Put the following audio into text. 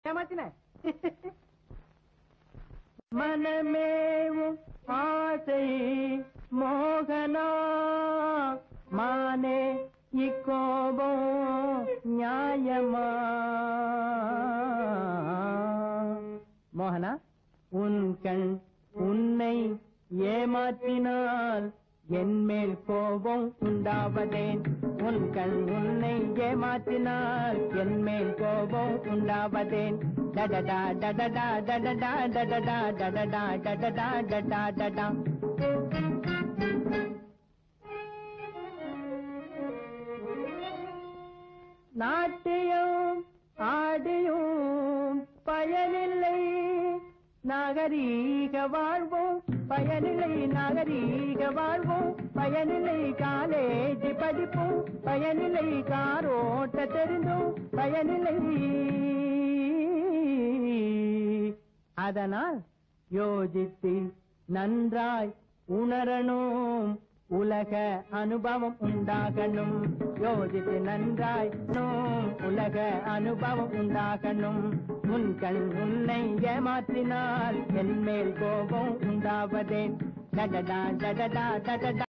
ஏமாத்தின மனமேவும் ஆசை மோகனா மானே இக்கோபம் நியாயமா மோகனா உன் கண் உன்னை ஏமாற்றினால் என் மேல் கோபம் உண்டாவதேன் உன் கண் உன்னை ஏமாற்றினால் என் மேல் கோபம் உண்டாவதேன் டடடா டடடா டடடா டடடா டடடா டடடா டடா டடா நாட்டியம் ஆடியும் பயனில்லை நாகரீக வாழ்வோம் பயனில்லை நாகரீக வாழ்வோம் பயனில்லை காலேஜ் படிப்போம் பயனில்லை காரோட்ட தெரிந்தும் பயனில்லை அதனால் யோசித்து நன்றாய் உணரணும் உலக அனுபவம் உண்டாகணும் யோசித்து நன்றாய் நோம் உலக அனுபவம் உண்டாகணும் உன் கண் உன்னை ஏமாற்றினால் என் மேல் கோபம் உண்டாவதேன் டடடா டடடா டடடா